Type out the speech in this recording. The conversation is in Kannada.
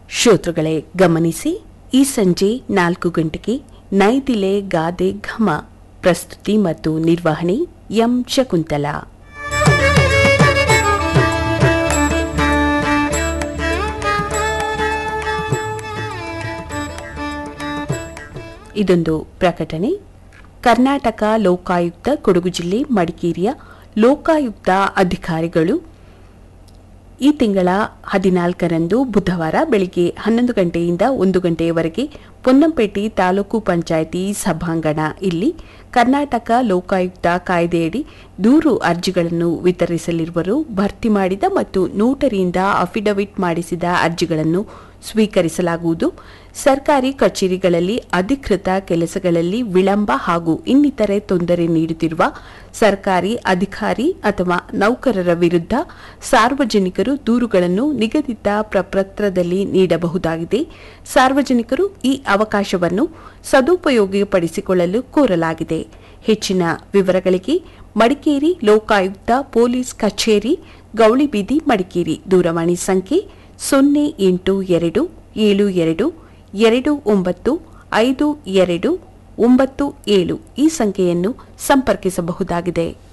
ಶ್ರೋತೃಗಳೇ ಗಮನಿಸಿ ಈ ಸಂಜೆ ನಾಲ್ಕು ಗಂಟೆಗೆ ನೈದಿಲೆ ಗಾದೆ ಘಮ ಪ್ರಸ್ತುತಿ ಮತ್ತು ನಿರ್ವಹಣೆ ಎಂ ಶಕುಂತಲಾ ಇದೊಂದು ಪ್ರಕಟಣೆ ಕರ್ನಾಟಕ ಲೋಕಾಯುಕ್ತ ಕೊಡಗು ಜಿಲ್ಲೆ ಮಡಿಕೇರಿಯ ಲೋಕಾಯುಕ್ತ ಅಧಿಕಾರಿಗಳು ಈ ತಿಂಗಳ ಹದಿನಾಲ್ಕರಂದು ಬುಧವಾರ ಬೆಳಿಗ್ಗೆ ಹನ್ನೊಂದು ಗಂಟೆಯಿಂದ ಒಂದು ಗಂಟೆಯವರೆಗೆ ಪೊನ್ನಂಪೇಟೆ ತಾಲೂಕು ಪಂಚಾಯಿತಿ ಸಭಾಂಗಣ ಇಲ್ಲಿ ಕರ್ನಾಟಕ ಲೋಕಾಯುಕ್ತ ಕಾಯ್ದೆಯಡಿ ದೂರು ಅರ್ಜಿಗಳನ್ನು ವಿತರಿಸಲಿರುವರು ಭರ್ತಿ ಮಾಡಿದ ಮತ್ತು ನೋಟರಿಯಿಂದ ಅಫಿಡವಿಟ್ ಮಾಡಿಸಿದ ಅರ್ಜಿಗಳನ್ನು ಸ್ವೀಕರಿಸಲಾಗುವುದು ಸರ್ಕಾರಿ ಕಚೇರಿಗಳಲ್ಲಿ ಅಧಿಕೃತ ಕೆಲಸಗಳಲ್ಲಿ ವಿಳಂಬ ಹಾಗೂ ಇನ್ನಿತರೆ ತೊಂದರೆ ನೀಡುತ್ತಿರುವ ಸರ್ಕಾರಿ ಅಧಿಕಾರಿ ಅಥವಾ ನೌಕರರ ವಿರುದ್ಧ ಸಾರ್ವಜನಿಕರು ದೂರುಗಳನ್ನು ನಿಗದಿತ ಪ್ರಪತ್ರದಲ್ಲಿ ನೀಡಬಹುದಾಗಿದೆ ಸಾರ್ವಜನಿಕರು ಈ ಅವಕಾಶವನ್ನು ಸದುಪಯೋಗಪಡಿಸಿಕೊಳ್ಳಲು ಕೋರಲಾಗಿದೆ ಹೆಚ್ಚಿನ ವಿವರಗಳಿಗೆ ಮಡಿಕೇರಿ ಲೋಕಾಯುಕ್ತ ಪೊಲೀಸ್ ಕಚೇರಿ ಗೌಳಿಬೀದಿ ಮಡಿಕೇರಿ ದೂರವಾಣಿ ಸಂಖ್ಯೆ ಸೊನ್ನೆ ಎಂಟು ಎರಡು ಏಳು ಎರಡು ಎರಡು ಒಂಬತ್ತು ಐದು ಎರಡು ಒಂಬತ್ತು ಏಳು ಈ ಸಂಖ್ಯೆಯನ್ನು ಸಂಪರ್ಕಿಸಬಹುದಾಗಿದೆ